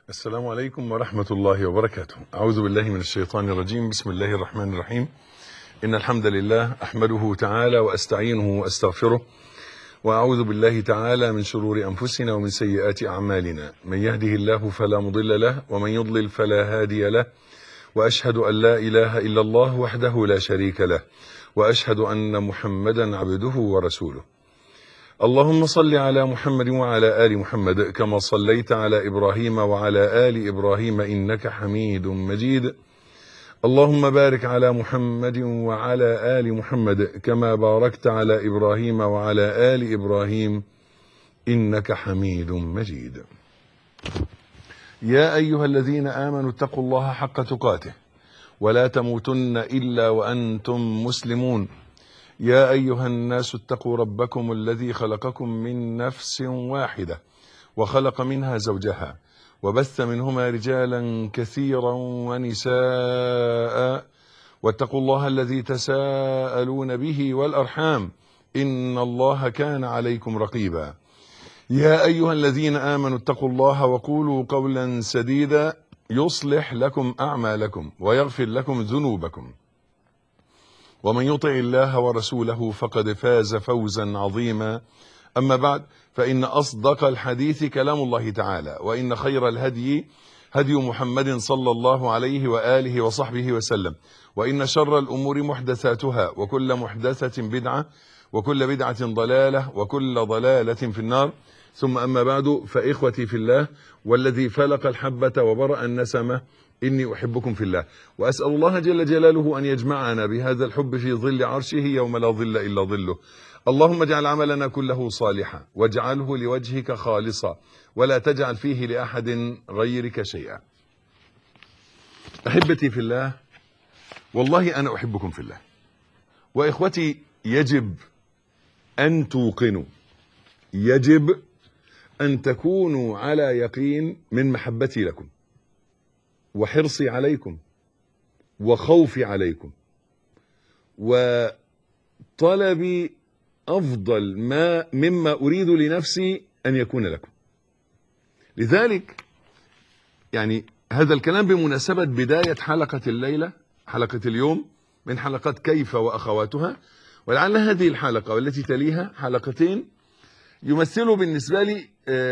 السلام عليكم ورحمة الله وبركاته أعوذ بالله من الشيطان الرجيم بسم الله الرحمن الرحيم إن الحمد لله أحمده تعالى وأستعينه وأستغفره وأعوذ بالله تعالى من شرور أنفسنا ومن سيئات أعمالنا من يهده الله فلا مضل له ومن يضلل فلا هادي له وأشهد أن لا إله إلا الله وحده لا شريك له وأشهد أن محمدا عبده ورسوله اللهم صل على محمد وعلى آل محمد كما صليت على إبراهيم وعلى آل إبراهيم إنك حميد مجيد اللهم بارك على محمد وعلى آل محمد كما باركت على إبراهيم وعلى آل إبراهيم إنك حميد مجيد يا أيها الذين آمنوا اتقوا الله حق تقاته ولا تموتن إلا وأنتم مسلمون يا أيها الناس اتقوا ربكم الذي خلقكم من نفس واحدة وخلق منها زوجها وبث منهما رجالا كثيرا ونساء واتقوا الله الذي تساءلون به والأرحام إن الله كان عليكم رقيبا يا أيها الذين آمنوا اتقوا الله وقولوا قولا سديدا يصلح لكم أعمالكم ويغفر لكم ذنوبكم ومن يطع الله ورسوله فقد فاز فوزا عظيما أما بعد فإن أصدق الحديث كلام الله تعالى وإن خير الهدي هدي محمد صلى الله عليه وآله وصحبه وسلم وإن شر الأمور محدثاتها وكل محدثة بدعة وكل بدعة ضلالة وكل ضلالة في النار ثم أما بعد فإخوتي في الله والذي فلق الحبة وبرأ النسمة إني أحبكم في الله وأسأل الله جل جلاله أن يجمعنا بهذا الحب في ظل عرشه يوم لا ظل إلا ظله اللهم اجعل عملنا كله صالحا واجعله لوجهك خالصا ولا تجعل فيه لأحد غيرك شيئا أحبتي في الله والله أنا أحبكم في الله وإخوتي يجب أن توقنوا يجب أن تكونوا على يقين من محبتي لكم وحرصي عليكم وخوفي عليكم وطلبي أفضل ما مما أريد لنفسي أن يكون لكم لذلك يعني هذا الكلام بمناسبة بداية حلقة الليلة حلقة اليوم من حلقات كيف وأخواتها ولعل هذه الحلقة والتي تليها حلقتين يمثلوا بالنسبة لي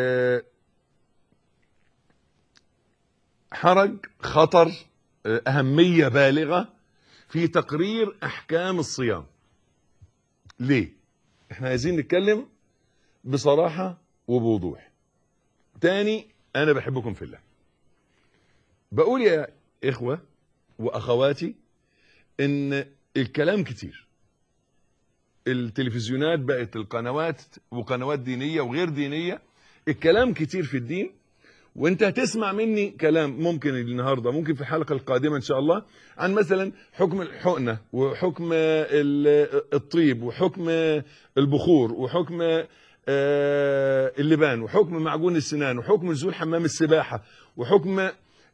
حرج خطر أهمية بالغة في تقرير أحكام الصيام ليه؟ احنا عايزين نتكلم بصراحة وبوضوح تاني أنا بحبكم في الله بقول يا إخوة وأخواتي إن الكلام كتير التلفزيونات بقت القنوات وقنوات دينية وغير دينية الكلام كتير في الدين وانت هتسمع مني كلام ممكن النهارده ممكن في الحلقه القادمه ان شاء الله عن مثلا حكم الحقنه وحكم الطيب وحكم البخور وحكم اللبان وحكم معجون السنان وحكم نزول حمام السباحه وحكم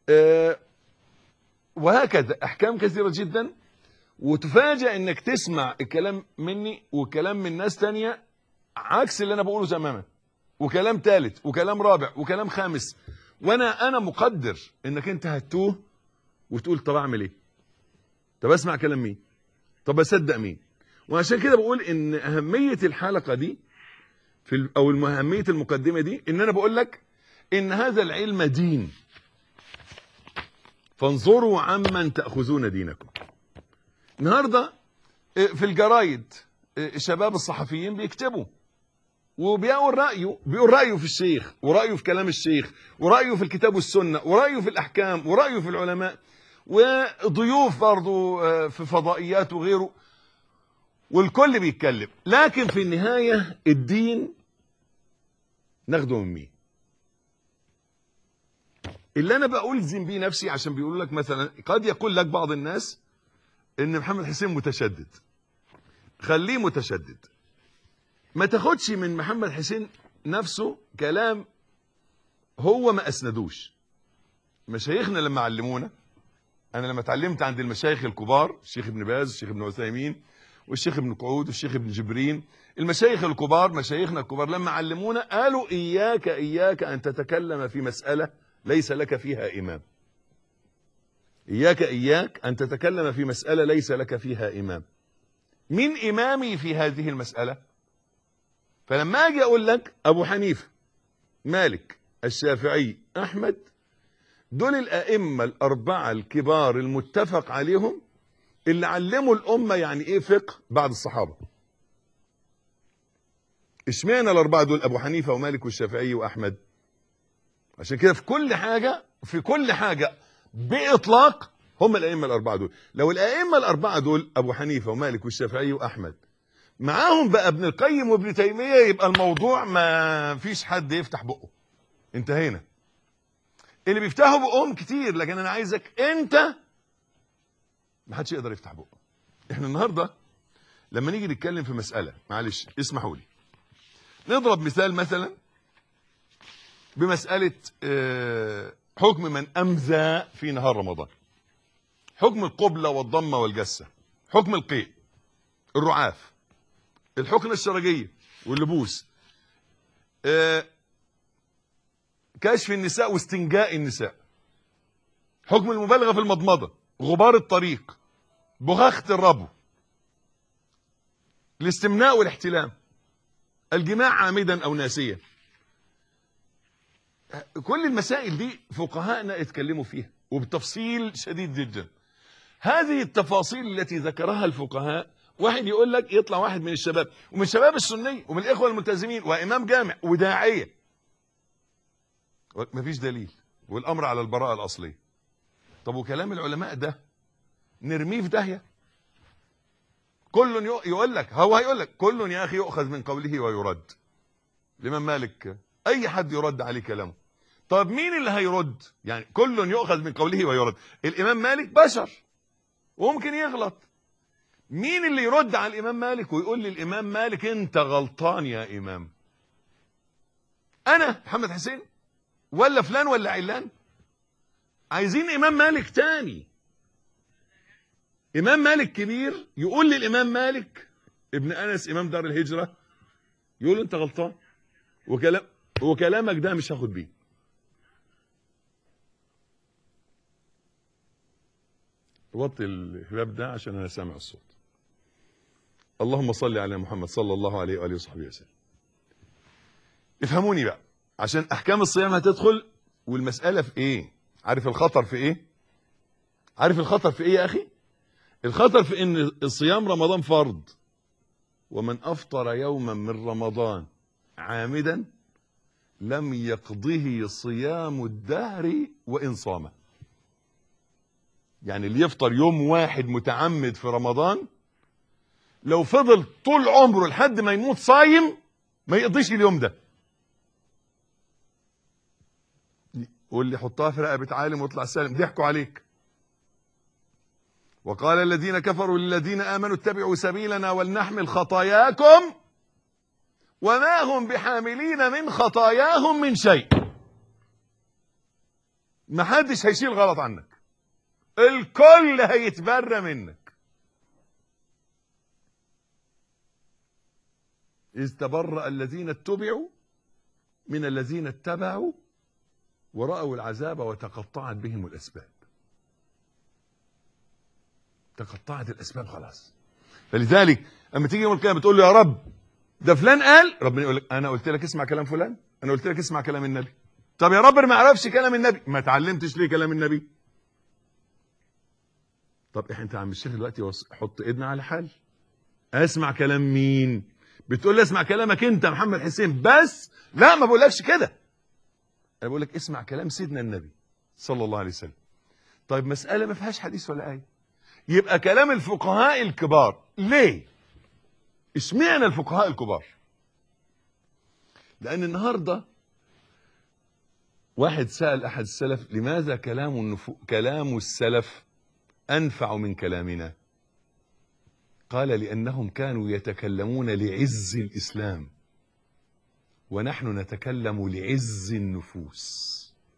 وهكذا احكام كثيره جدا وتفاجئ انك تسمع الكلام مني وكلام من ناس تانية عكس اللي انا بقوله تماما وكلام ثالث وكلام رابع وكلام خامس وانا انا مقدر انك انت هتوه وتقول طب اعمل ايه طب اسمع كلام مين طب اصدق مين وعشان كده بقول ان اهميه الحلقه دي في او اهميه المقدمه دي ان انا بقول لك ان هذا العلم دين فانظروا عمن تاخذون دينكم النهارده في الجرايد شباب الصحفيين بيكتبوا وبيقول رأيه بيقول رأيه في الشيخ ورأيه في كلام الشيخ ورأيه في الكتاب والسنة ورأيه في الأحكام ورأيه في العلماء وضيوف برضه في فضائيات وغيره والكل بيتكلم لكن في النهاية الدين ناخده من مين اللي انا بألزم بيه نفسي عشان بيقول لك مثلا قد يقول لك بعض الناس ان محمد حسين متشدد خليه متشدد ما تاخدش من محمد حسين نفسه كلام هو ما اسندوش مشايخنا لما علمونا انا لما اتعلمت عند المشايخ الكبار الشيخ ابن باز الشيخ ابن عثيمين والشيخ ابن قعود والشيخ ابن جبرين المشايخ الكبار مشايخنا الكبار لما علمونا قالوا إياك إياك أن تتكلم في مسألة ليس لك فيها إمام إياك إياك أن تتكلم في مسألة ليس لك فيها إمام من إمامي في هذه المسألة فلما أجي أقول لك أبو حنيفة مالك الشافعي أحمد دول الأئمة الأربعة الكبار المتفق عليهم اللي علموا الأمة يعني إيه فقه بعد الصحابة اشمعنى الأربعة دول أبو حنيفة ومالك والشافعي وأحمد عشان كده في كل حاجة في كل حاجة بإطلاق هم الأئمة الأربعة دول لو الأئمة الأربعة دول أبو حنيفة ومالك والشافعي وأحمد معاهم بقى ابن القيم وابن تيمية يبقى الموضوع ما فيش حد يفتح بقه انتهينا اللي بيفتحوا بقهم كتير لكن انا عايزك انت ما حدش يقدر يفتح بقه احنا النهارده لما نيجي نتكلم في مسألة معلش اسمحوا لي نضرب مثال مثلا بمسألة آه، حكم من أمزى في نهار رمضان حكم القبلة والضمة والجسة حكم القيء الرعاف الحقنة الشرجية واللبوس آه، كشف النساء واستنجاء النساء حكم المبالغة في المضمضة غبار الطريق بغاخة الربو الاستمناء والاحتلام الجماع عامدا او ناسيا كل المسائل دي فقهاءنا اتكلموا فيها وبتفصيل شديد جدا هذه التفاصيل التي ذكرها الفقهاء واحد يقول لك يطلع واحد من الشباب ومن الشباب السنية ومن الإخوة الملتزمين وإمام جامع وداعية مفيش دليل والأمر على البراءة الأصلية طب وكلام العلماء ده نرميه في داهية كل يق- يقول لك هو هيقول لك كل يا أخي يؤخذ من قوله ويرد الإمام مالك أي حد يرد عليه كلامه طب مين اللي هيرد يعني كل يؤخذ من قوله ويرد الإمام مالك بشر وممكن يغلط مين اللي يرد على الإمام مالك ويقول للإمام مالك أنت غلطان يا إمام أنا محمد حسين ولا فلان ولا علان عايزين إمام مالك تاني إمام مالك كبير يقول للإمام مالك ابن أنس إمام دار الهجرة يقول له أنت غلطان وكلام وكلامك ده مش هاخد بيه وطي الباب ده عشان انا سامع الصوت اللهم صل على محمد صلى الله عليه واله وصحبه وسلم افهموني بقى عشان احكام الصيام هتدخل والمساله في ايه عارف الخطر في ايه عارف الخطر في ايه يا اخي الخطر في ان الصيام رمضان فرض ومن افطر يوما من رمضان عامدا لم يقضه صيام الدهر وان صامه يعني اللي يفطر يوم واحد متعمد في رمضان لو فضل طول عمره لحد ما يموت صايم ما يقضيش اليوم ده واللي حطها في رقبة عالم واطلع سالم ضحكوا عليك وقال الذين كفروا للذين آمنوا اتبعوا سبيلنا ولنحمل خطاياكم وما هم بحاملين من خطاياهم من شيء ما حدش هيشيل غلط عنك الكل هيتبرى منك إذ تبرأ الذين اتبعوا من الذين اتبعوا ورأوا العذاب وتقطعت بهم الأسباب تقطعت الأسباب خلاص فلذلك أما تيجي يوم القيامة تقول له يا رب ده فلان قال ربنا يقول لك أنا قلت لك اسمع كلام فلان أنا قلت لك اسمع كلام النبي طب يا رب أنا ما أعرفش كلام النبي ما تعلمتش ليه كلام النبي طب احنا انت يا عم الشيخ دلوقتي وص- حط ايدنا على حل اسمع كلام مين بتقول لي اسمع كلامك انت يا محمد حسين بس لا ما بقولكش كده انا بقول لك اسمع كلام سيدنا النبي صلى الله عليه وسلم طيب مسألة ما فيهاش حديث ولا آية يبقى كلام الفقهاء الكبار ليه اشمعنى الفقهاء الكبار لأن النهاردة واحد سأل أحد السلف لماذا كلام النفو... كلام السلف أنفع من كلامنا قال لأنهم كانوا يتكلمون لعز الإسلام ونحن نتكلم لعز النفوس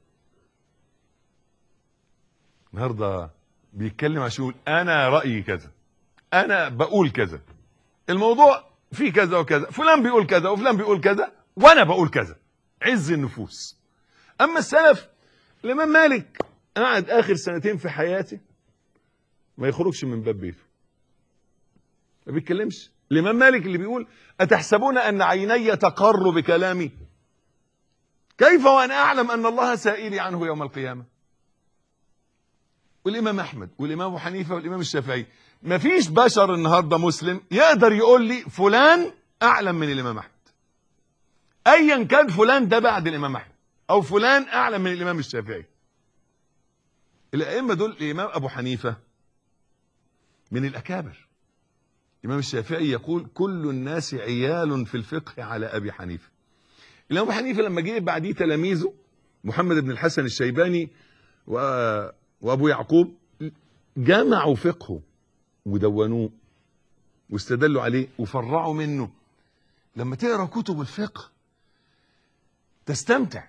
النهارده بيتكلم عشان يقول انا رايي كذا انا بقول كذا الموضوع فيه كذا وكذا فلان بيقول كذا وفلان بيقول كذا وانا بقول كذا عز النفوس اما السلف الامام مالك قعد اخر سنتين في حياته ما يخرجش من باب بيته ما بيتكلمش الامام مالك اللي بيقول اتحسبون ان عيني تقر بكلامي كيف وانا اعلم ان الله سائلي عنه يوم القيامه والامام احمد والامام ابو حنيفه والامام الشافعي ما فيش بشر النهارده مسلم يقدر يقول لي فلان اعلم من الامام احمد ايا كان فلان ده بعد الامام احمد او فلان اعلم من الامام الشافعي الائمه دول الامام ابو حنيفه من الاكابر الامام الشافعي يقول كل الناس عيال في الفقه على ابي حنيفه الامام ابو حنيفه لما جه بعديه تلاميذه محمد بن الحسن الشيباني و... وابو يعقوب جمعوا فقهه ودونوه واستدلوا عليه وفرعوا منه لما تقرا كتب الفقه تستمتع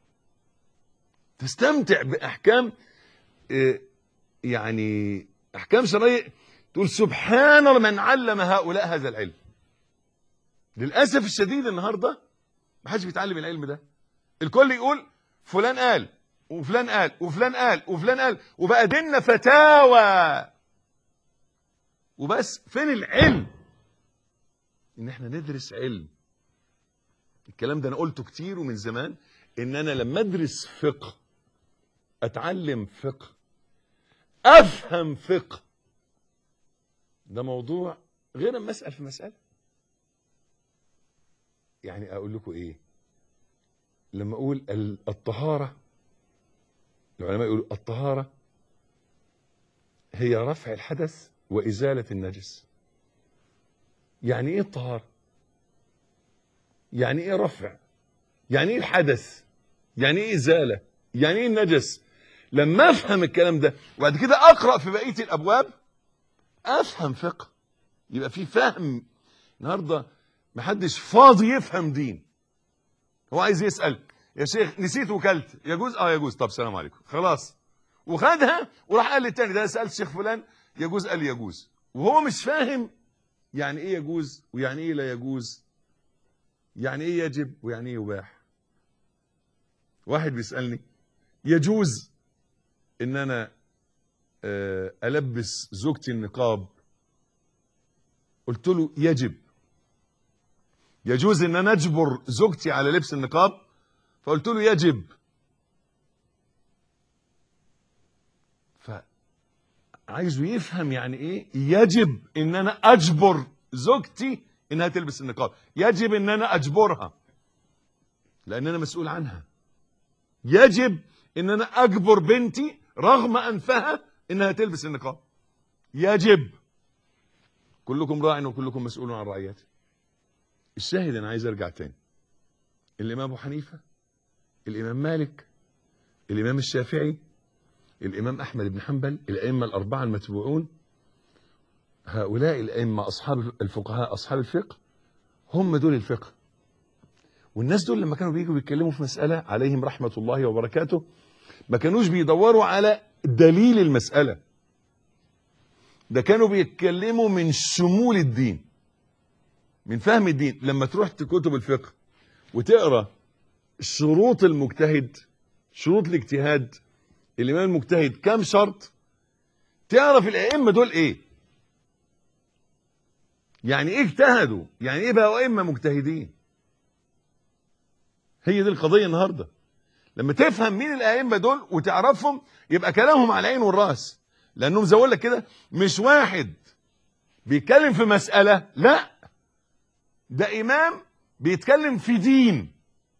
تستمتع باحكام آه، يعني احكام شرعيه تقول سبحان من علم هؤلاء هذا العلم للاسف الشديد النهارده ما حدش بيتعلم العلم ده الكل يقول فلان قال وفلان قال وفلان قال وفلان قال وبقى ديننا فتاوى وبس فين العلم ان احنا ندرس علم الكلام ده انا قلته كتير ومن زمان ان انا لما ادرس فقه اتعلم فقه افهم فقه ده موضوع غير اما اسال في مساله يعني اقول لكم ايه لما اقول ال- الطهاره العلماء يقولوا الطهاره هي رفع الحدث وازاله النجس يعني ايه الطهاره يعني ايه رفع يعني ايه الحدث يعني ايه ازاله يعني ايه النجس لما افهم الكلام ده وبعد كده اقرا في بقيه الابواب افهم فقه يبقى في فهم النهارده محدش فاضي يفهم دين هو عايز يسال يا شيخ نسيت وكلت يجوز اه يجوز طب سلام عليكم خلاص وخدها وراح قال للتاني ده سالت شيخ فلان يجوز قال يجوز وهو مش فاهم يعني ايه يجوز ويعني ايه لا يجوز يعني ايه يجب ويعني ايه يباح واحد بيسالني يجوز ان انا آه، البس زوجتي النقاب قلت له يجب يجوز ان انا اجبر زوجتي على لبس النقاب فقلت له يجب فعايزه يفهم يعني ايه يجب ان انا اجبر زوجتي انها تلبس النقاب يجب ان انا اجبرها لان انا مسؤول عنها يجب ان انا اجبر بنتي رغم انفها انها تلبس النقاب يجب كلكم راع وكلكم مسؤول عن رعيته الشاهد انا عايز ارجع تاني الامام ابو حنيفه الامام مالك الامام الشافعي الامام احمد بن حنبل الائمه الاربعه المتبوعون هؤلاء الائمه اصحاب الفقهاء اصحاب الفقه هم دول الفقه والناس دول لما كانوا بييجوا بيتكلموا في مساله عليهم رحمه الله وبركاته ما كانوش بيدوروا على دليل المساله ده كانوا بيتكلموا من شمول الدين من فهم الدين لما تروح كتب الفقه وتقرا شروط المجتهد شروط الاجتهاد الامام المجتهد كام شرط تعرف الائمه دول ايه يعني ايه اجتهدوا يعني ايه بقوا ائمه مجتهدين هي دي القضيه النهارده لما تفهم مين الائمه دول وتعرفهم يبقى كلامهم على العين والراس لانهم زي ما اقول لك كده مش واحد بيتكلم في مساله لا ده امام بيتكلم في دين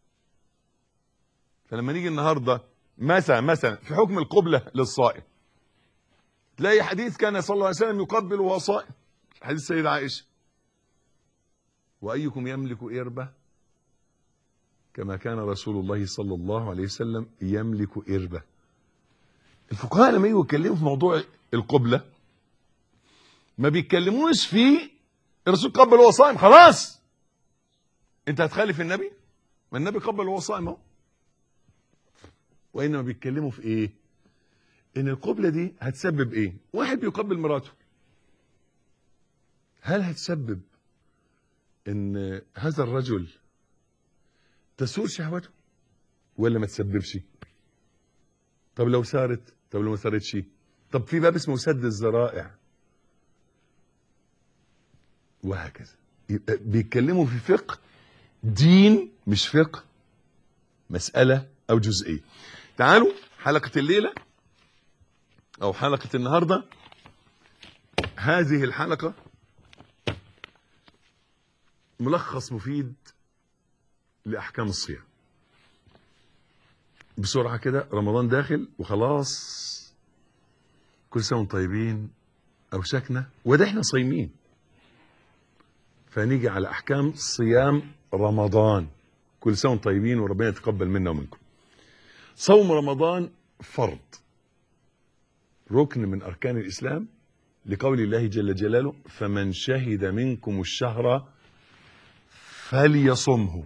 فلما نيجي النهارده مثلا مثلا في حكم القبله للصائم تلاقي حديث كان صلى الله عليه وسلم يقبل وهو صائم حديث السيدة عائشة وأيكم يملك إربة كما كان رسول الله صلى الله عليه وسلم يملك إربة الفقهاء لما يجوا يتكلموا في موضوع القبلة ما بيتكلموش في الرسول قبل وهو صائم خلاص انت هتخالف النبي ما النبي قبل وهو صائم اهو وانما بيتكلموا في ايه ان القبلة دي هتسبب ايه واحد بيقبل مراته هل هتسبب ان هذا الرجل تسور شهوته ولا ما تسببش طب لو سارت طب لو ما سارتش طب في باب اسمه سد الذرائع وهكذا يبقى بيتكلموا في فقه دين مش فقه مسألة أو جزئية تعالوا حلقة الليلة أو حلقة النهاردة هذه الحلقة ملخص مفيد لأحكام الصيام بسرعة كده رمضان داخل وخلاص كل سنة وانتم طيبين أوشكنا وده احنا صايمين فنيجي على أحكام صيام رمضان كل سنة وانتم طيبين وربنا يتقبل منا ومنكم صوم رمضان فرض ركن من أركان الإسلام لقول الله جل جلاله فمن شهد منكم الشهر فليصمه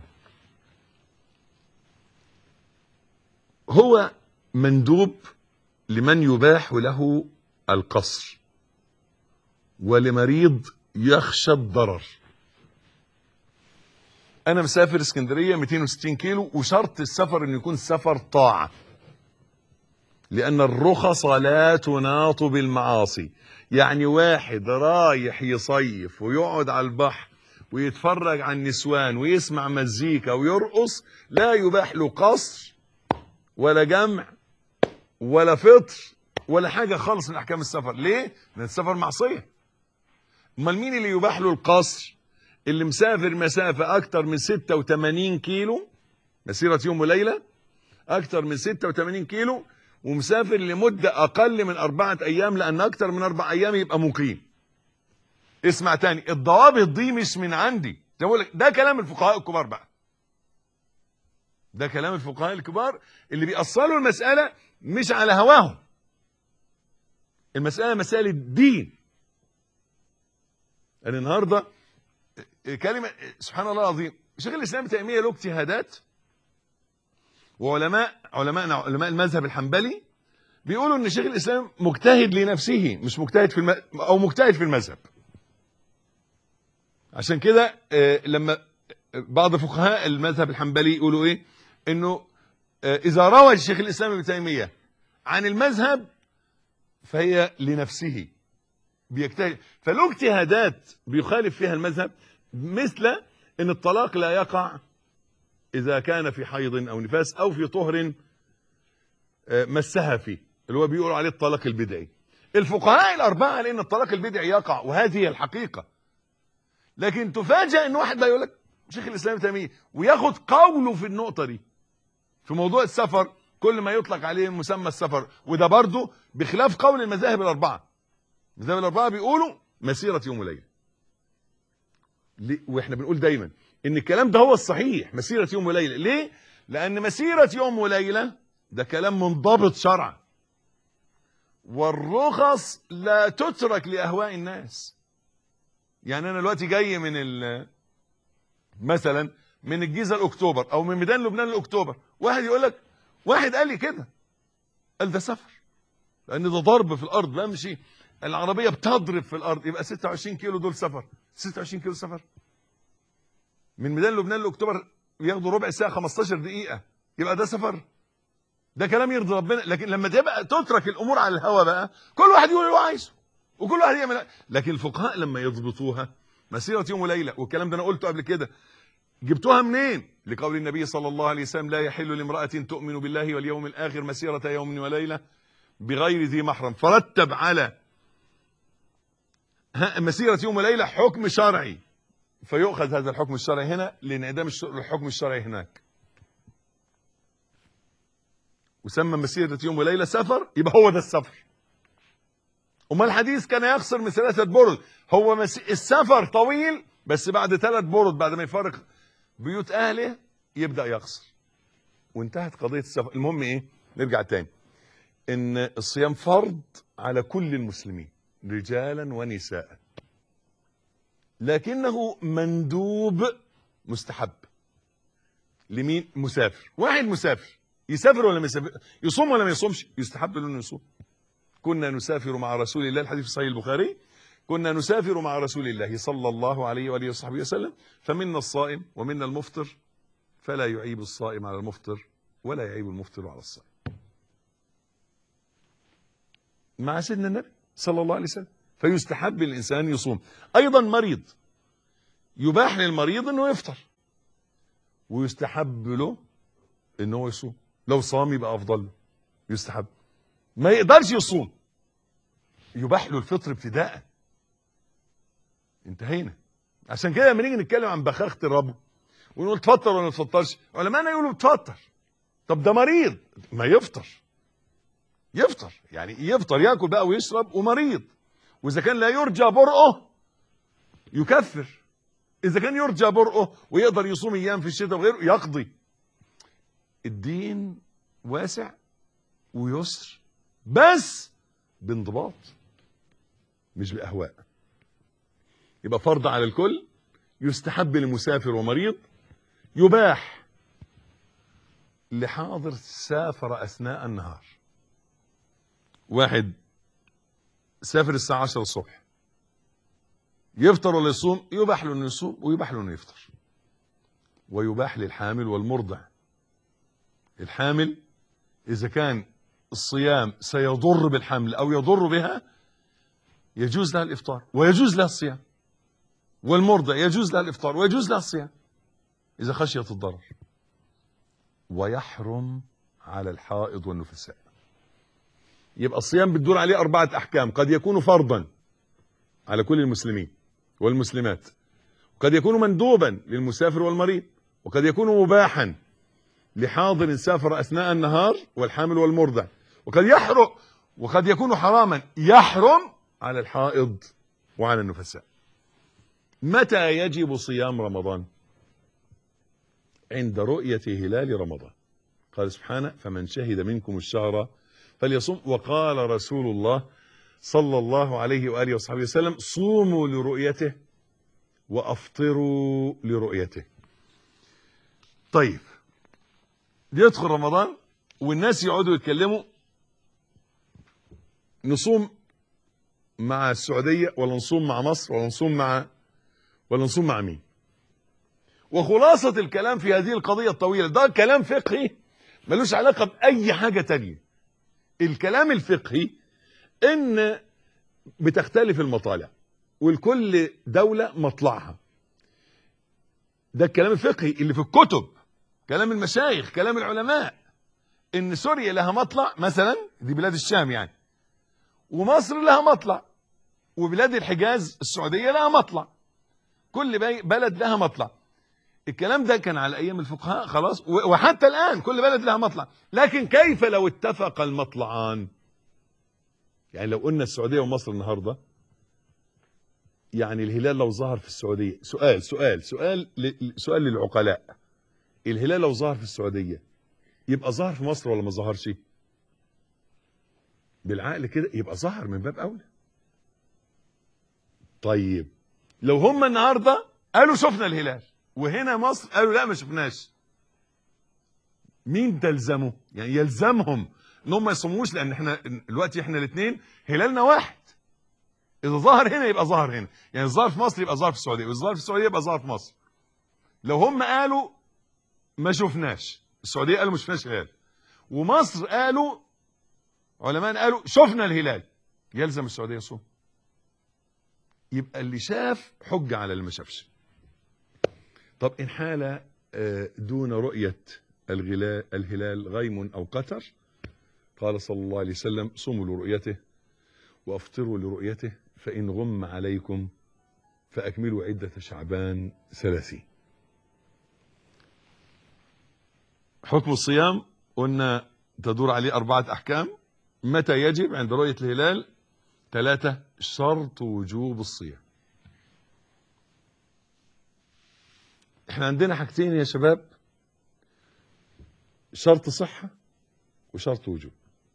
هو مندوب لمن يباح له القصر ولمريض يخشى الضرر انا مسافر اسكندريه 260 كيلو وشرط السفر انه يكون سفر طاعه لان الرخص لا تناط بالمعاصي يعني واحد رايح يصيف ويقعد على البحر ويتفرج على النسوان ويسمع مزيكا ويرقص لا يباح له قصر ولا جمع ولا فطر ولا حاجة خالص من أحكام السفر ليه؟ لأن السفر معصية امال مين اللي يباح له القصر اللي مسافر مسافة أكتر من 86 كيلو مسيرة يوم وليلة أكتر من 86 كيلو ومسافر لمدة أقل من أربعة أيام لأن أكتر من أربع أيام يبقى مقيم اسمع تاني الضوابط دي مش من عندي ده كلام الفقهاء الكبار بقى ده كلام الفقهاء الكبار اللي بيأصلوا المسألة مش على هواهم المسألة مسألة دين أنا النهاردة كلمة سبحان الله العظيم شيخ الإسلام ابن تيمية له اجتهادات وعلماء علماء علماء المذهب الحنبلي بيقولوا ان شيخ الاسلام مجتهد لنفسه مش مجتهد في الم... او مجتهد في المذهب عشان كده لما بعض فقهاء المذهب الحنبلي يقولوا ايه انه اذا روى الشيخ الاسلام ابن تيميه عن المذهب فهي لنفسه بيجتهد فله اجتهادات بيخالف فيها المذهب مثل ان الطلاق لا يقع اذا كان في حيض او نفاس او في طهر مسها فيه اللي هو بيقولوا عليه الطلاق البدعي الفقهاء الاربعه لان الطلاق البدعي يقع وهذه هي الحقيقه لكن تفاجئ ان واحد بقى يقول لك شيخ الاسلام تيميه وياخد قوله في النقطه دي في موضوع السفر كل ما يطلق عليه مسمى السفر وده برضه بخلاف قول المذاهب الاربعه المذاهب الاربعه بيقولوا مسيره يوم وليله واحنا بنقول دايما ان الكلام ده هو الصحيح مسيره يوم وليله ليه لان مسيره يوم وليله ده كلام منضبط شرعا والرخص لا تترك لاهواء الناس يعني انا دلوقتي جاي من ال مثلا من الجيزه لاكتوبر او من ميدان لبنان لاكتوبر واحد يقول لك واحد قال لي كده قال ده سفر لان ده ضرب في الارض بمشي العربيه بتضرب في الارض يبقى 26 كيلو دول سفر 26 كيلو سفر من ميدان لبنان لاكتوبر ياخدوا ربع ساعه 15 دقيقه يبقى ده سفر ده كلام يرضي ربنا لكن لما تبقى تترك الامور على الهوى بقى كل واحد يقول اللي هو عايزه وكل واحد يعمل لكن الفقهاء لما يضبطوها مسيره يوم وليله والكلام ده انا قلته قبل كده جبتوها منين لقول النبي صلى الله عليه وسلم لا يحل لامراه تؤمن بالله واليوم الاخر مسيره يوم وليله بغير ذي محرم فرتب على مسيره يوم وليله حكم شرعي فيؤخذ هذا الحكم الشرعي هنا لانعدام الحكم الشرعي هناك وسمى مسيرة يوم وليلة سفر يبقى هو ده السفر أما الحديث كان يقصر من ثلاثة برد هو مس... السفر طويل بس بعد ثلاث برد بعد ما يفارق بيوت أهله يبدأ يقصر وانتهت قضية السفر المهم إيه نرجع تاني إن الصيام فرض على كل المسلمين رجالا ونساء لكنه مندوب مستحب لمين مسافر واحد مسافر يسافر ولا ما يسافر يصوم ولا ما يصومش يستحب له انه يصوم كنا نسافر مع رسول الله الحديث في صحيح البخاري كنا نسافر مع رسول الله صلى الله عليه واله وصحبه وسلم فمنا الصائم ومنا المفطر فلا يعيب الصائم على المفطر ولا يعيب المفطر على الصائم مع سيدنا النبي صلى الله عليه وسلم فيستحب الإنسان يصوم أيضا مريض يباح للمريض أنه يفطر ويستحب له أنه يصوم لو صام يبقى أفضل له يستحب ما يقدرش يصوم يباح له الفطر ابتداء انتهينا عشان كده لما نيجي نتكلم عن بخاخة الرب ونقول تفطر ولا ما تفطرش علماءنا يقولوا تفطر طب ده مريض ما يفطر يفطر يعني يفطر ياكل بقى ويشرب ومريض واذا كان لا يرجى برؤه يكفر اذا كان يرجى برؤه ويقدر يصوم ايام في الشتاء وغيره يقضي الدين واسع ويسر بس بانضباط مش باهواء يبقى فرض على الكل يستحب لمسافر ومريض يباح لحاضر سافر اثناء النهار واحد سافر الساعة 10 الصبح يفطر ولا يصوم يباح له انه يصوم ويباح له انه يفطر ويباح للحامل والمرضع الحامل اذا كان الصيام سيضر بالحمل او يضر بها يجوز لها الافطار ويجوز لها الصيام والمرضع يجوز لها الافطار ويجوز لها الصيام اذا خشيت الضرر ويحرم على الحائض والنفساء يبقى الصيام بتدور عليه أربعة أحكام قد يكون فرضا على كل المسلمين والمسلمات وقد يكون مندوبا للمسافر والمريض وقد يكون مباحا لحاضر سافر أثناء النهار والحامل والمرضع وقد يحرم وقد يكون حراما يحرم على الحائض وعلى النفساء متى يجب صيام رمضان عند رؤية هلال رمضان قال سبحانه فمن شهد منكم الشهر فليصوم وقال رسول الله صلى الله عليه وآله وصحبه وسلم صوموا لرؤيته وأفطروا لرؤيته طيب يدخل رمضان والناس يقعدوا يتكلموا نصوم مع السعودية ولا نصوم مع مصر ولا نصوم مع ولا نصوم مع مين وخلاصة الكلام في هذه القضية الطويلة ده كلام فقهي ملوش علاقة بأي حاجة تانية الكلام الفقهي ان بتختلف المطالع والكل دولة مطلعها ده الكلام الفقهي اللي في الكتب كلام المشايخ كلام العلماء ان سوريا لها مطلع مثلا دي بلاد الشام يعني ومصر لها مطلع وبلاد الحجاز السعودية لها مطلع كل بلد لها مطلع الكلام ده كان على ايام الفقهاء خلاص وحتى الان كل بلد لها مطلع لكن كيف لو اتفق المطلعان يعني لو قلنا السعوديه ومصر النهارده يعني الهلال لو ظهر في السعوديه سؤال سؤال سؤال سؤال للعقلاء الهلال لو ظهر في السعوديه يبقى ظهر في مصر ولا ما ظهرش بالعقل كده يبقى ظهر من باب اولى طيب لو هم النهارده قالوا شفنا الهلال وهنا مصر قالوا لا ما شفناش مين تلزمه يعني يلزمهم انهم ما يصوموش لان احنا دلوقتي احنا الاثنين هلالنا واحد اذا ظهر هنا يبقى ظهر هنا يعني ظهر في مصر يبقى ظهر في السعوديه واذا ظهر في السعوديه يبقى ظهر في مصر لو هم قالوا ما شفناش السعوديه قالوا ما شفناش هلال ومصر قالوا علماء قالوا شفنا الهلال يلزم السعوديه يصوم يبقى اللي شاف حجه على اللي ما شافش طب إن حال دون رؤية الهلال غيم أو قتر قال صلى الله عليه وسلم صوموا لرؤيته وأفطروا لرؤيته فإن غم عليكم فأكملوا عدة شعبان ثلاثين حكم الصيام قلنا تدور عليه أربعة أحكام متى يجب عند رؤية الهلال ثلاثة شرط وجوب الصيام احنا عندنا حاجتين يا شباب شرط صحة وشرط وجوب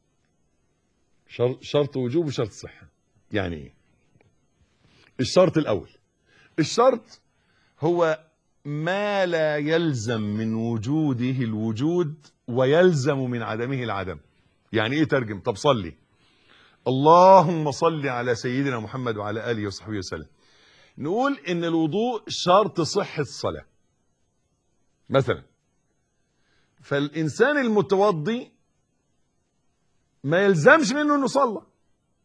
شرط وجوب وشرط صحة يعني ايه الشرط الاول الشرط هو ما لا يلزم من وجوده الوجود ويلزم من عدمه العدم يعني ايه ترجم طب صلي اللهم صل على سيدنا محمد وعلى اله وصحبه وسلم نقول ان الوضوء شرط صحة الصلاة مثلا فالإنسان المتوضي ما يلزمش منه انه صلى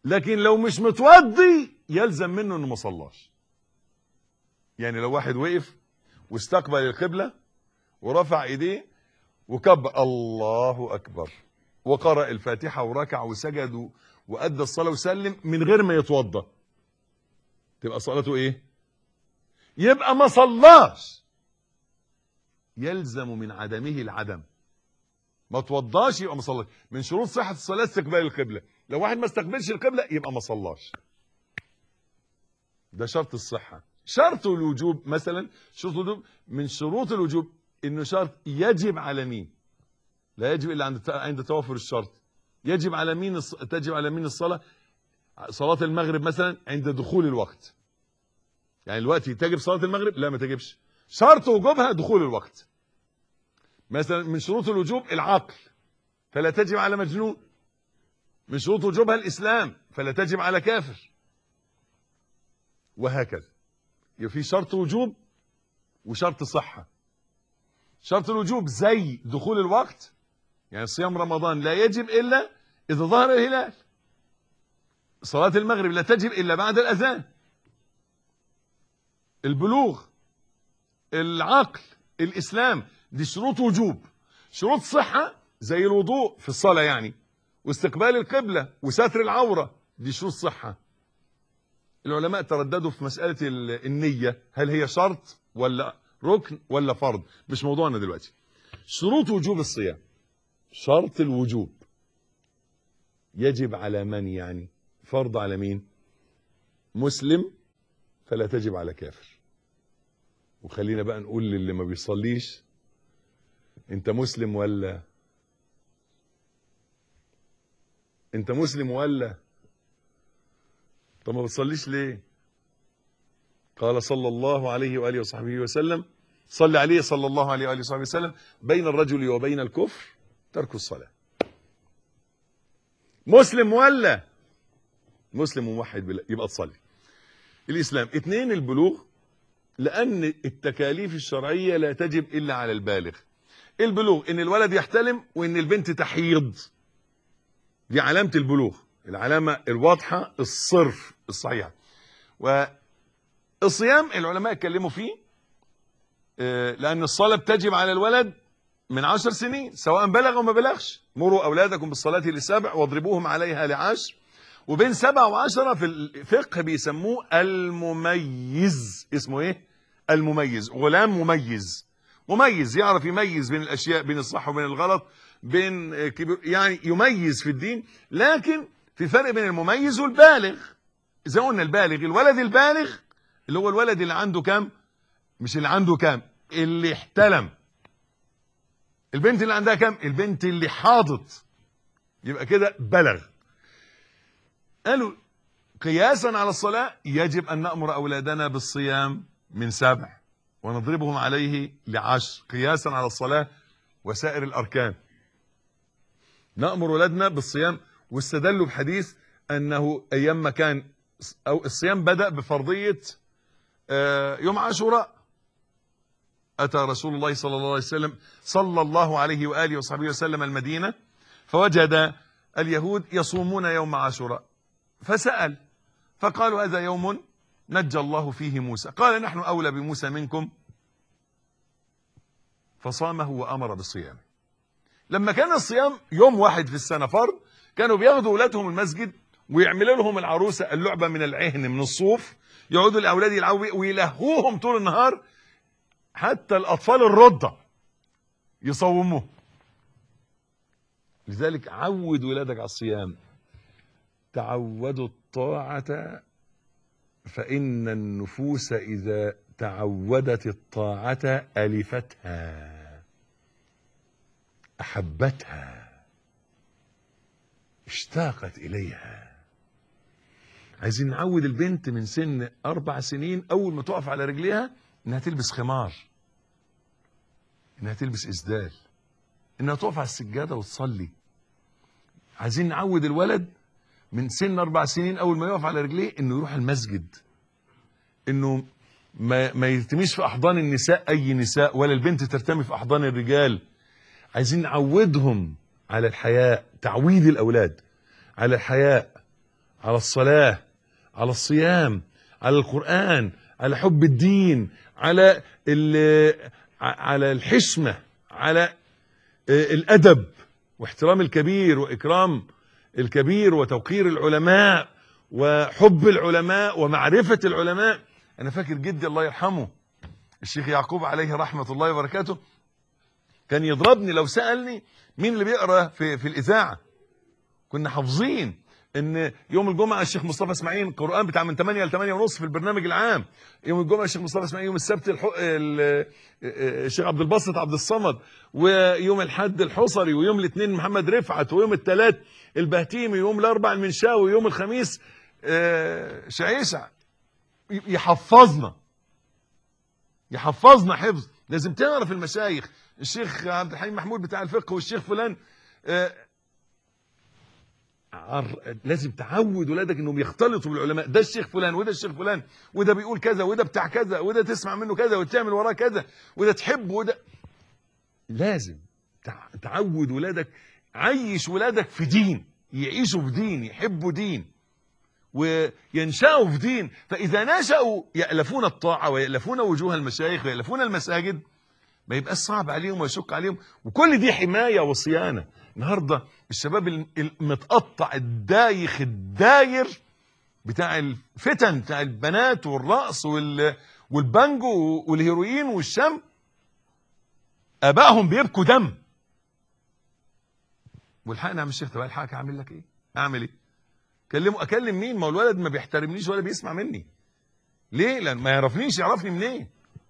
لكن لو مش متوضي يلزم منه انه ما صلاش يعني لو واحد وقف واستقبل القبلة ورفع ايديه وكبر الله اكبر وقرأ الفاتحة وركع وسجد وأدى الصلاة وسلم من غير ما يتوضى تبقى صلاته ايه يبقى ما صلاش يلزم من عدمه العدم ما توضاش يبقى ما صلاش من شروط صحة الصلاة استقبال القبلة لو واحد ما استقبلش القبلة يبقى ما صلاش ده شرط الصحة شرط الوجوب مثلا شرط الوجوب من شروط الوجوب انه شرط يجب على مين لا يجب الا عند عند توافر الشرط يجب على مين الص- تجب على مين الصلاة صلاة المغرب مثلا عند دخول الوقت يعني الوقت تجب صلاة المغرب لا ما تجبش شرط وجوبها دخول الوقت مثلا من شروط الوجوب العقل فلا تجب على مجنون من شروط وجوبها الإسلام فلا تجب على كافر وهكذا يبقى في شرط وجوب وشرط صحة شرط الوجوب زي دخول الوقت يعني صيام رمضان لا يجب إلا إذا ظهر الهلال صلاة المغرب لا تجب إلا بعد الأذان البلوغ العقل الإسلام دي شروط وجوب شروط صحة زي الوضوء في الصلاة يعني واستقبال القبلة وستر العورة دي شروط صحة العلماء ترددوا في مسألة ال- النية هل هي شرط ولا ركن ولا فرض مش موضوعنا دلوقتي شروط وجوب الصيام شرط الوجوب يجب على من يعني فرض على مين مسلم فلا تجب على كافر وخلينا بقى نقول للي ما بيصليش انت مسلم ولا انت مسلم ولا طب ما بتصليش ليه قال صلى الله عليه واله وصحبه وسلم صلى عليه صلى الله عليه واله وصحبه وسلم بين الرجل وبين الكفر ترك الصلاه مسلم ولا مسلم وموحد بالله يبقى تصلي الاسلام اثنين البلوغ لان التكاليف الشرعيه لا تجب الا على البالغ البلوغ ان الولد يحتلم وان البنت تحيض دي علامه البلوغ العلامه الواضحه الصرف الصحيحه والصيام العلماء اتكلموا فيه آه، لان الصلاه بتجب على الولد من عشر سنين سواء بلغ او ما بلغش مروا اولادكم بالصلاه لسبع واضربوهم عليها لعشر وبين سبعة وعشرة في الفقه بيسموه المميز اسمه ايه المميز غلام مميز مميز يعرف يميز بين الاشياء بين الصح وبين الغلط بين آه، كبير يعني يميز في الدين لكن في فرق بين المميز والبالغ زي ما قلنا البالغ الولد البالغ اللي هو الولد اللي عنده كام مش اللي عنده كام اللي احتلم البنت اللي عندها كام البنت اللي حاضت يبقى كده بلغ قالوا قياسا على الصلاة يجب أن نأمر أولادنا بالصيام من سبع ونضربهم عليه لعشر قياسا على الصلاة وسائر الأركان نأمر أولادنا بالصيام واستدلوا بحديث أنه أيام ما كان أو الصيام بدأ بفرضية آه، يوم عاشوراء أتى رسول الله صلى الله عليه وسلم صلى الله عليه وآله وصحبه وسلم المدينة فوجد اليهود يصومون يوم عاشوراء فسأل فقالوا هذا يوم نجى الله فيه موسى قال نحن أولى بموسى منكم فصامه وأمر بالصيام لما كان الصيام يوم واحد في السنة فرض كانوا بياخدوا أولادهم المسجد ويعملوا لهم العروسة اللعبة من العهن من الصوف يقعدوا الأولاد يلعبوا بيه ويلهوهم طول النهار حتى الأطفال الرضع يصوموه لذلك عود ولادك على الصيام تعودوا الطاعة فإن النفوس إذا تعودت الطاعة ألفتها أحبتها اشتاقت إليها عايزين نعود البنت من سن أربع سنين أول ما تقف على رجليها إنها تلبس خمار إنها تلبس إسدال إنها تقف على السجادة وتصلي عايزين نعود الولد من سن أربع سنين أول ما يقف على رجليه إنه يروح المسجد إنه ما, ما يرتميش في أحضان النساء أي نساء ولا البنت ترتمي في أحضان الرجال عايزين نعودهم على الحياء تعويد الأولاد على الحياء على الصلاة على الصيام على القرآن على حب الدين على ال- على الحشمة على آه، الأدب واحترام الكبير وإكرام الكبير وتوقير العلماء وحب العلماء ومعرفة العلماء أنا فاكر جدي الله يرحمه الشيخ يعقوب عليه رحمة الله وبركاته كان يضربني لو سألني مين اللي بيقرأ في, في الإذاعة كنا حافظين ان يوم الجمعه الشيخ مصطفى اسماعيل القران بتاع من 8 ل 8 ونص في البرنامج العام يوم الجمعه الشيخ مصطفى اسماعيل يوم السبت الح... ال- الشيخ عبد الباسط عبد الصمد ويوم الحد الحصري ويوم الاثنين محمد رفعت ويوم الثلاث البهتيمي ويوم الاربع المنشاوي ويوم الخميس آه، شعيشع ي- يحفظنا يحفظنا حفظ لازم تعرف المشايخ الشيخ عبد الحليم محمود بتاع الفقه والشيخ فلان آه، عر... لازم تعود ولادك انهم يختلطوا بالعلماء ده الشيخ فلان وده الشيخ فلان وده بيقول كذا وده بتاع كذا وده تسمع منه كذا وتعمل وراه كذا وده تحبه وده لازم تع... تعود ولادك عيش ولادك في دين يعيشوا في دين يحبوا دين وينشأوا في دين فإذا نشأوا يألفون الطاعة ويألفون وجوه المشايخ ويألفون المساجد ما يبقاش صعب عليهم ويشق عليهم وكل دي حماية وصيانة النهاردة الشباب الم- المتقطع الدايخ الداير بتاع الفتن بتاع البنات والرقص وال والبانجو والهيروين والشم ابائهم بيبكوا دم والحقني يا عم الشيخ طب الحقك اعمل لك ايه اعمل ايه كلمه اكلم مين ما هو الولد ما بيحترمنيش ولا بيسمع مني ليه لان ما يعرفنيش يعرفني منين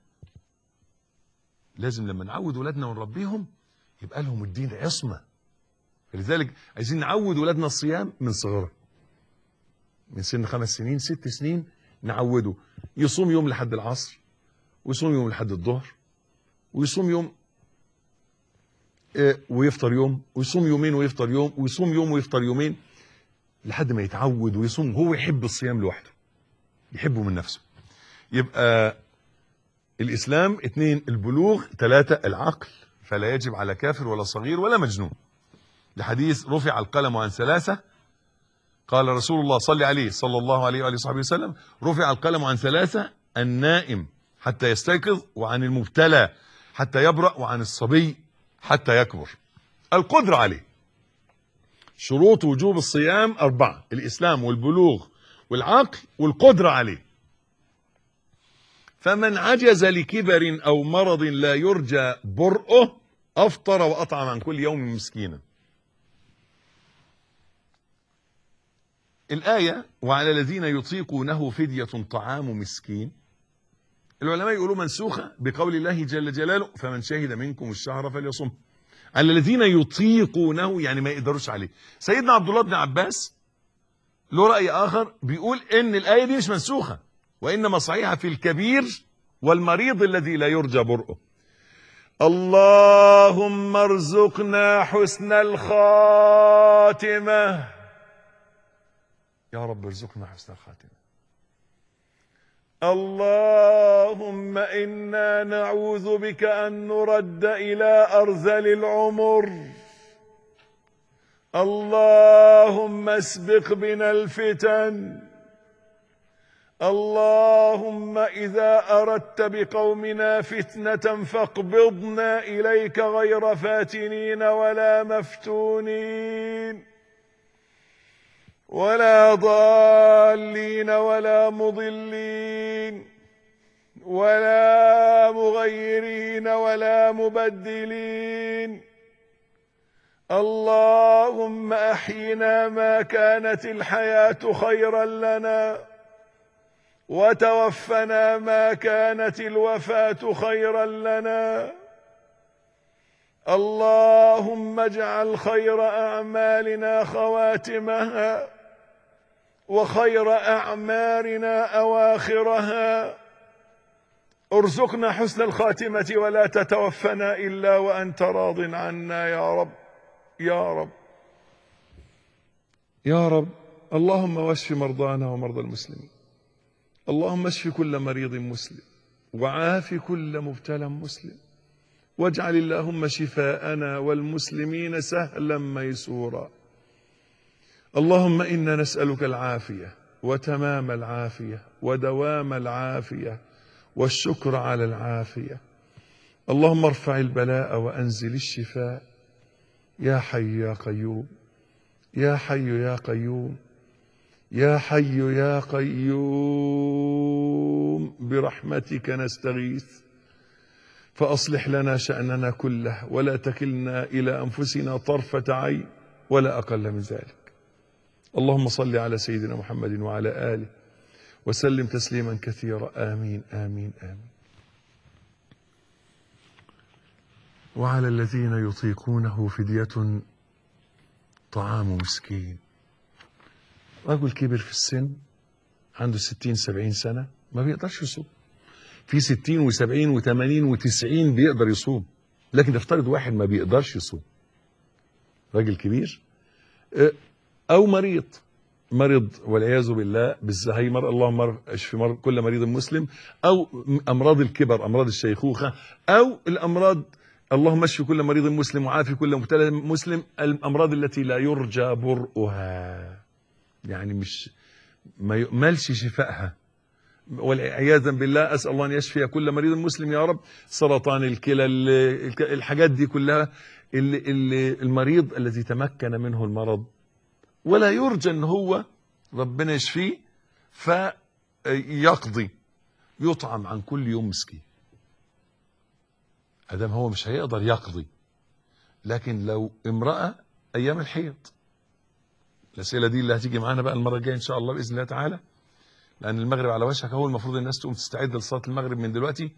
لازم لما نعود ولادنا ونربيهم يبقى لهم الدين عصمه فلذلك عايزين نعود ولادنا الصيام من صغرهم من سن خمس سنين ست سنين نعوده يصوم يوم لحد العصر ويصوم يوم لحد الظهر ويصوم يوم آه، ويفطر يوم ويصوم يومين ويفطر يوم ويصوم يوم ويفطر يومين لحد ما يتعود ويصوم هو يحب الصيام لوحده يحبه من نفسه يبقى الإسلام اثنين البلوغ ثلاثة العقل فلا يجب على كافر ولا صغير ولا مجنون لحديث رفع القلم عن ثلاثة قال رسول الله صلى عليه صلى الله عليه وآله وصحبه وسلم رفع القلم عن ثلاثة النائم حتى يستيقظ وعن المبتلى حتى يبرأ وعن الصبي حتى يكبر القدرة عليه شروط وجوب الصيام أربعة الإسلام والبلوغ والعقل والقدرة عليه فمن عجز لكبر أو مرض لا يرجى برؤه أفطر وأطعم عن كل يوم مسكينا الآية وعلى الذين يطيقونه فدية طعام مسكين العلماء يقولوا منسوخة بقول الله جل جلاله فمن شهد منكم الشهر فليصم على الذين يطيقونه يعني ما يقدروش عليه سيدنا عبد الله بن عباس له رأي آخر بيقول إن الآية دي مش منسوخة وإنما صحيحة في الكبير والمريض الذي لا يرجى برؤه اللهم ارزقنا حسن الخاتمة يا رب ارزقنا حسن الخاتمة اللهم إنا نعوذ بك أن نرد إلى أرذل العمر اللهم اسبق بنا الفتن اللهم إذا أردت بقومنا فتنة فاقبضنا إليك غير فاتنين ولا مفتونين ولا ضالين ولا مضلين ولا مغيرين ولا مبدلين اللهم احينا ما كانت الحياه خيرا لنا وتوفنا ما كانت الوفاه خيرا لنا اللهم اجعل خير اعمالنا خواتمها وخير اعمارنا اواخرها ارزقنا حسن الخاتمه ولا تتوفنا الا وانت راض عنا يا رب يا رب يا رب اللهم واشف مرضانا ومرضى المسلمين اللهم اشف كل مريض مسلم وعاف كل مبتلى مسلم واجعل اللهم شفاءنا والمسلمين سهلا ميسورا اللهم انا نسالك العافيه وتمام العافيه ودوام العافيه والشكر على العافيه اللهم ارفع البلاء وانزل الشفاء يا حي يا قيوم يا حي يا قيوم يا حي يا قيوم برحمتك نستغيث فاصلح لنا شاننا كله ولا تكلنا الى انفسنا طرفه عين ولا اقل من ذلك اللهم صل على سيدنا محمد وعلى اله وسلم تسليما كثيرا امين امين امين وعلى الذين يطيقونه فديه طعام مسكين رجل كبر في السن عنده ستين سبعين سنة ما بيقدرش يصوم في ستين وسبعين وثمانين وتسعين بيقدر يصوم لكن افترض واحد ما بيقدرش يصوم راجل كبير اه، او مريض مرض والعياذ بالله بالزهايمر اللهم اشف مر كل مريض مسلم او امراض الكبر امراض الشيخوخه او الامراض اللهم اشف كل مريض مسلم وعافي كل مبتلى مسلم الامراض التي لا يرجى برؤها يعني مش ما يؤملش شفائها والعياذا بالله اسال الله ان يشفي كل مريض مسلم يا رب سرطان الكلى ال- الحاجات دي كلها اللي اللي المريض الذي تمكن منه المرض ولا يرجى ان هو ربنا يشفيه فيقضي يطعم عن كل يوم مسكين ادام هو مش هيقدر يقضي لكن لو امراه ايام الحيض الاسئله دي اللي هتيجي معانا بقى المره الجايه ان شاء الله باذن الله تعالى لان المغرب على وشك هو المفروض الناس تقوم تستعد لصلاه المغرب من دلوقتي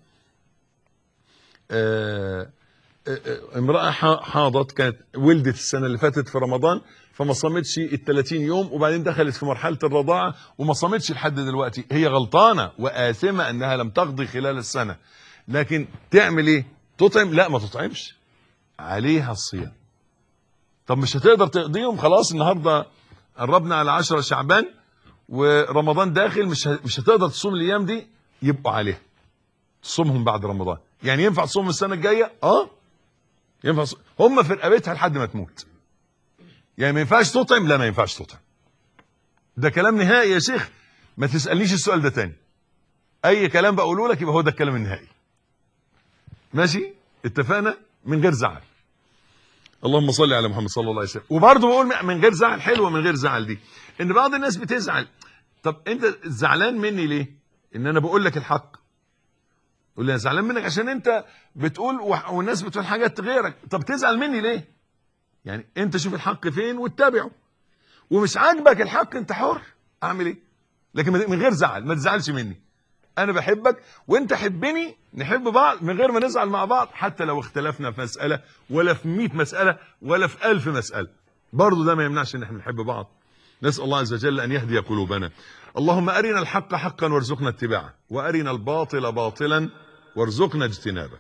آه، آه، آه، امراه ح- حاضت كانت ولدت السنه اللي فاتت في رمضان فما صامتش ال 30 يوم وبعدين دخلت في مرحله الرضاعه وما صامتش لحد دلوقتي هي غلطانه واثمه انها لم تقضي خلال السنه لكن تعمل ايه تطعم لا ما تطعمش عليها الصيام طب مش هتقدر تقضيهم خلاص النهارده قربنا على 10 شعبان ورمضان داخل مش ه- مش هتقدر تصوم الايام دي يبقوا عليها تصومهم بعد رمضان يعني ينفع تصوم السنه الجايه اه ينفع تصوم. هم في رقبتها لحد ما تموت يعني ما ينفعش تطعم لا ما ينفعش تطعم ده كلام نهائي يا شيخ ما تسالنيش السؤال ده تاني اي كلام بقوله لك يبقى هو ده الكلام النهائي ماشي اتفقنا من غير زعل اللهم صل على محمد صلى الله عليه وسلم وبرضه بقول من غير زعل حلوه من غير زعل دي ان بعض الناس بتزعل طب انت زعلان مني ليه ان انا بقول لك الحق يقول لي انا زعلان منك عشان انت بتقول وح- والناس بتقول حاجات غيرك طب تزعل مني ليه يعني انت شوف الحق فين واتبعه ومش عاجبك الحق انت حر اعمل ايه لكن من غير زعل ما تزعلش مني انا بحبك وانت حبني نحب بعض من غير ما نزعل مع بعض حتى لو اختلفنا في مسألة ولا في 100 مسألة ولا في ألف مسألة برضه ده ما يمنعش ان احنا نحب بعض نسأل الله عز وجل ان يهدي قلوبنا اللهم ارنا الحق حقا وارزقنا اتباعه وارنا الباطل باطلا وارزقنا اجتنابه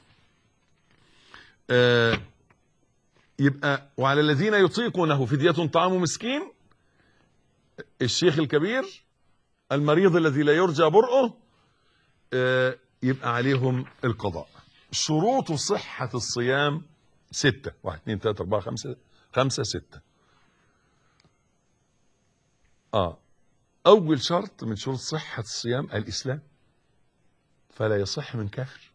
آه يبقى وعلى الذين يطيقونه فدية طعام مسكين الشيخ الكبير المريض الذي لا يرجى برؤه آه، يبقى عليهم القضاء شروط صحة الصيام ستة واحد اثنين ثلاثة أربعة خمسة خمسة ستة آه أول شرط من شروط صحة الصيام الإسلام فلا يصح من كافر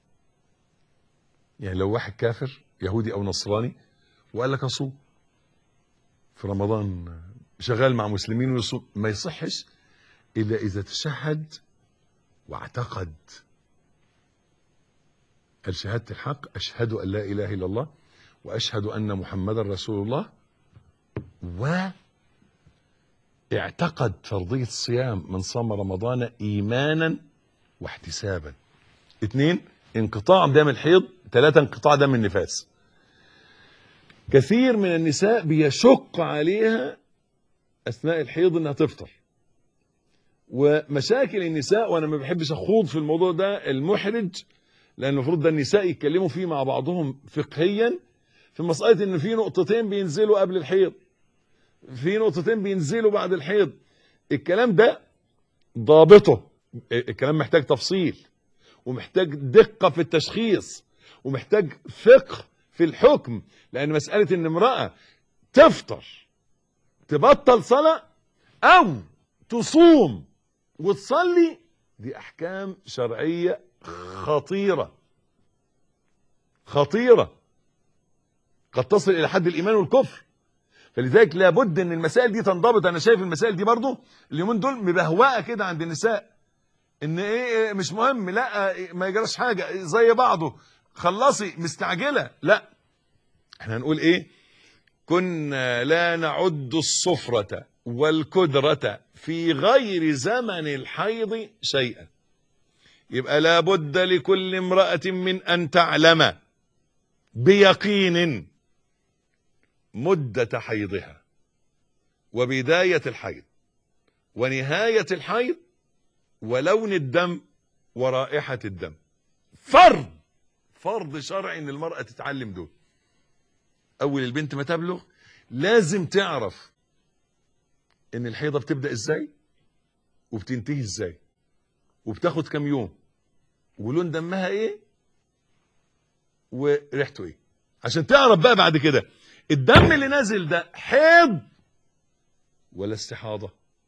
يعني لو واحد كافر يهودي أو نصراني وقال لك أصوم في رمضان شغال مع مسلمين ويصوم ما يصحش إلا إذا تشهد واعتقد قال شهادة الحق أشهد أن لا إله إلا الله وأشهد أن محمدا رسول الله واعتقد فرضية الصيام من صام رمضان إيمانا واحتسابا اثنين انقطاع دم الحيض ثلاثة انقطاع دم النفاس كثير من النساء بيشق عليها أثناء الحيض إنها تفطر ومشاكل النساء وانا ما بحبش اخوض في الموضوع ده المحرج لان المفروض ده النساء يتكلموا فيه مع بعضهم فقهيا في مساله ان في نقطتين بينزلوا قبل الحيض في نقطتين بينزلوا بعد الحيض الكلام ده ضابطه الكلام محتاج تفصيل ومحتاج دقه في التشخيص ومحتاج فقه في الحكم لان مساله ان امراه تفطر تبطل صلاة او تصوم وتصلي دي احكام شرعية خطيرة خطيرة قد تصل الى حد الايمان والكفر فلذلك لابد ان المسائل دي تنضبط انا شايف المسائل دي برضو اليومين دول مبهوقه كده عند النساء ان ايه مش مهم لا ما يجراش حاجه زي بعضه خلصي مستعجله لا احنا هنقول ايه كنا لا نعد الصفرة والكدرة في غير زمن الحيض شيئا يبقى لابد لكل امرأة من أن تعلم بيقين مدة حيضها وبداية الحيض ونهاية الحيض ولون الدم ورائحة الدم فرض فرض شرعي ان المرأة تتعلم دول اول البنت ما تبلغ لازم تعرف ان الحيضة بتبدأ ازاي وبتنتهي ازاي وبتاخد كام يوم ولون دمها ايه وريحته ايه عشان تعرف بقى بعد كده الدم اللي نازل ده حيض ولا استحاضة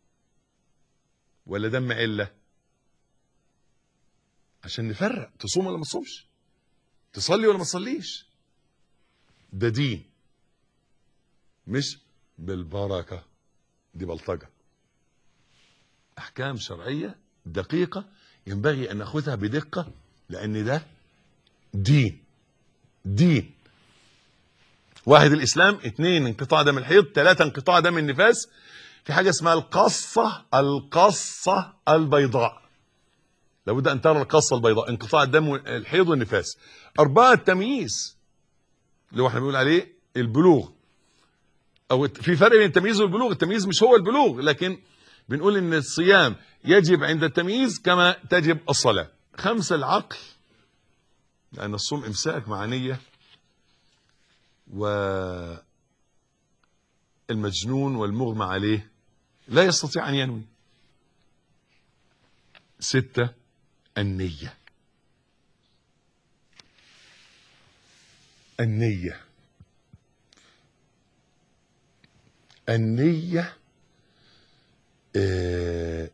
ولا دم علة عشان نفرق تصوم ولا ما تصومش تصلي ولا ما تصليش ده دين مش بالبركة دي بلطجة أحكام شرعية دقيقة ينبغي أن نأخذها بدقة لأن ده دين دين واحد الإسلام اثنين انقطاع دم الحيض ثلاثة انقطاع دم النفاس في حاجة اسمها القصة القصة البيضاء لابد أن ترى القصة البيضاء انقطاع الدم الحيض والنفاس أربعة التمييز اللي هو احنا بنقول عليه البلوغ أو في فرق بين التمييز والبلوغ التمييز مش هو البلوغ لكن بنقول ان الصيام يجب عند التمييز كما تجب الصلاة خمسة العقل لأن الصوم إمساك مع نية و المجنون والمغمى عليه لا يستطيع أن ينوي ستة النية النية النية آه،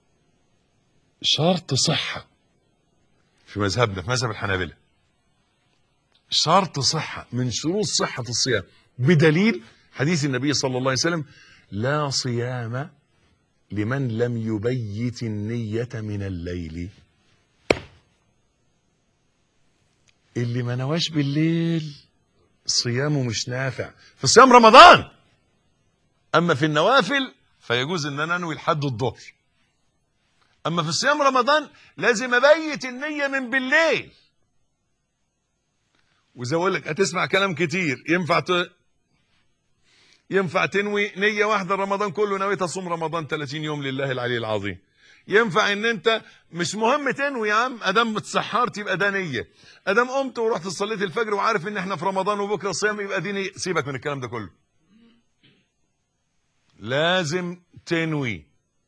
شرط صحة في مذهبنا في مذهب الحنابلة شرط صحة من شروط صحة الصيام بدليل حديث النبي صلى الله عليه وسلم لا صيام لمن لم يبيت النية من الليل اللي ما نواش بالليل صيامه مش نافع في صيام رمضان اما في النوافل فيجوز ان انا انوي لحد الظهر اما في صيام رمضان لازم ابيت النية من بالليل وزي اقول لك هتسمع كلام كتير ينفع ت... ينفع تنوي نية واحدة رمضان كله نويت اصوم رمضان 30 يوم لله العلي العظيم ينفع ان انت مش مهم تنوي يا عم ادام اتسحرت يبقى ده نيه ادام قمت ورحت صليت الفجر وعارف ان احنا في رمضان وبكره صيام يبقى دي نيه سيبك من الكلام ده كله لازم تنوي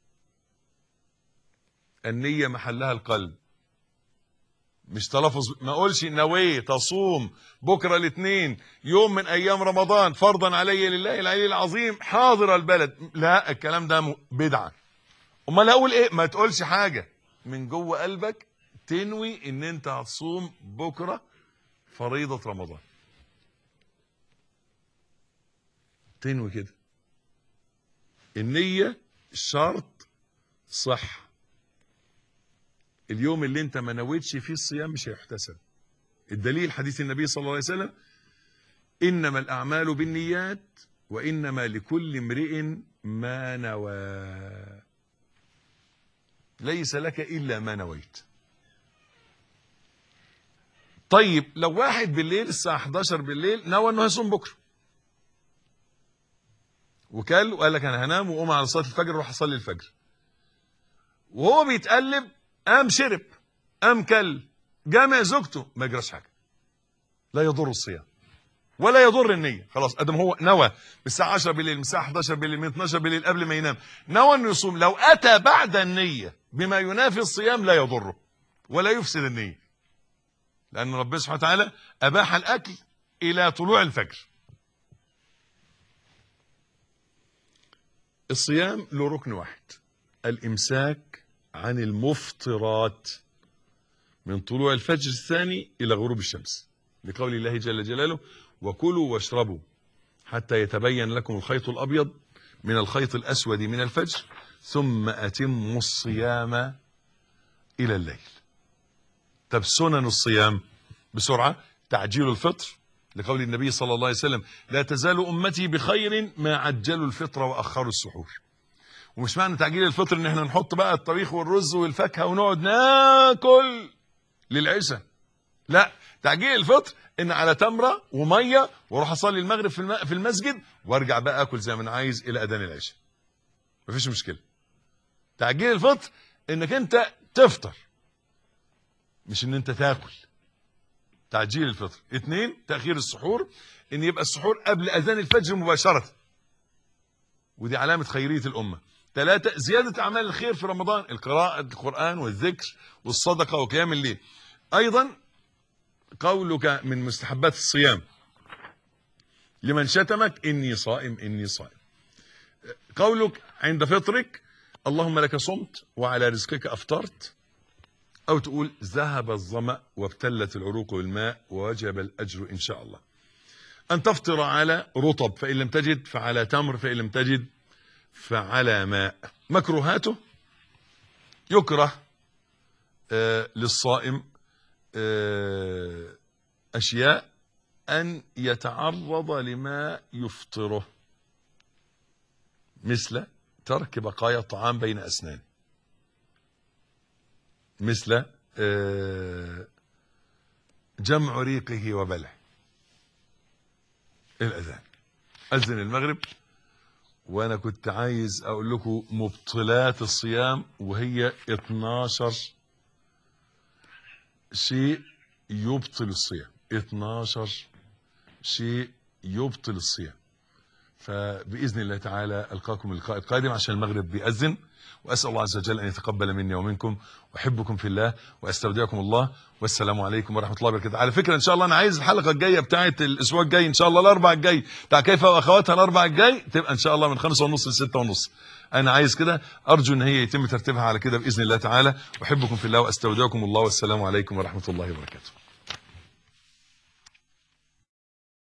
النيه محلها القلب مش تلفظ ما اقولش نويت اصوم بكره الاثنين يوم من ايام رمضان فرضا علي لله العلي العظيم حاضر البلد لا الكلام ده م- بدعه امال اقول ايه ما تقولش حاجه من جوه قلبك تنوي ان انت هتصوم بكره فريضه رمضان تنوي كده النيه شرط صح اليوم اللي انت ما نويتش فيه الصيام مش هيحتسب الدليل حديث النبي صلى الله عليه وسلم انما الاعمال بالنيات وانما لكل امرئ ما نوى ليس لك الا ما نويت طيب لو واحد بالليل الساعه 11 بالليل نوى انه هيصوم بكره وكل وقال لك انا هنام واقوم على صلاه الفجر واروح اصلي الفجر وهو بيتقلب قام شرب قام كل جامع زوجته ما يجراش حاجه لا يضر الصيام ولا يضر النيه خلاص ادم هو نوى من الساعه 10 بالليل من الساعه 11 بالليل من 12 بالليل قبل ما ينام نوى انه يصوم لو اتى بعد النيه بما ينافي الصيام لا يضره ولا يفسد النيه لان ربنا سبحانه وتعالى اباح الاكل الى طلوع الفجر الصيام له ركن واحد الامساك عن المفطرات من طلوع الفجر الثاني الى غروب الشمس لقول الله جل جلاله وكلوا واشربوا حتى يتبين لكم الخيط الابيض من الخيط الاسود من الفجر ثم اتموا الصيام الى الليل طب سنن الصيام بسرعه تعجيل الفطر لقول النبي صلى الله عليه وسلم لا تزال امتي بخير ما عجلوا الفطر واخروا السحور ومش معنى تعجيل الفطر ان احنا نحط بقى الطبيخ والرز والفاكهه ونقعد ناكل للعشاء لا تعجيل الفطر ان على تمره وميه واروح اصلي المغرب في الم- في المسجد وارجع بقى اكل زي ما انا عايز الى اذان العشاء مفيش مشكله تعجيل الفطر انك انت تفطر مش ان انت تاكل تعجيل الفطر اثنين تاخير السحور ان يبقى السحور قبل اذان الفجر مباشره ودي علامه خيريه الامه ثلاثة زيادة أعمال الخير في رمضان القراءة القرآن والذكر والصدقة وقيام الليل أيضا قولك من مستحبات الصيام لمن شتمك إني صائم إني صائم قولك عند فطرك اللهم لك صمت وعلى رزقك أفطرت أو تقول ذهب الظمأ وابتلت العروق بالماء ووجب الأجر إن شاء الله أن تفطر على رطب فإن لم تجد فعلى تمر فإن لم تجد فعلى ماء مكروهاته يكره آه للصائم آه أشياء أن يتعرض لما يفطره مثل ترك بقايا الطعام بين أسنانه مثل آه جمع ريقه وبلعه الأذان أذن المغرب وانا كنت عايز اقول لكم مبطلات الصيام وهي 12 شيء يبطل الصيام 12 شيء يبطل الصيام فباذن الله تعالى القاكم اللقاء القادم عشان المغرب بيأذن واسال الله عز وجل ان يتقبل مني ومنكم احبكم في الله واستودعكم الله والسلام عليكم ورحمه الله وبركاته على فكره ان شاء الله انا عايز الحلقه الجايه بتاعه الاسبوع الجاي ان شاء الله الاربع الجاي بتاع كيف واخواتها الاربع الجاي تبقى ان شاء الله من خمسة ونص لستة ونص انا عايز كده ارجو ان هي يتم ترتيبها على كده باذن الله تعالى احبكم في الله واستودعكم الله والسلام عليكم ورحمه الله وبركاته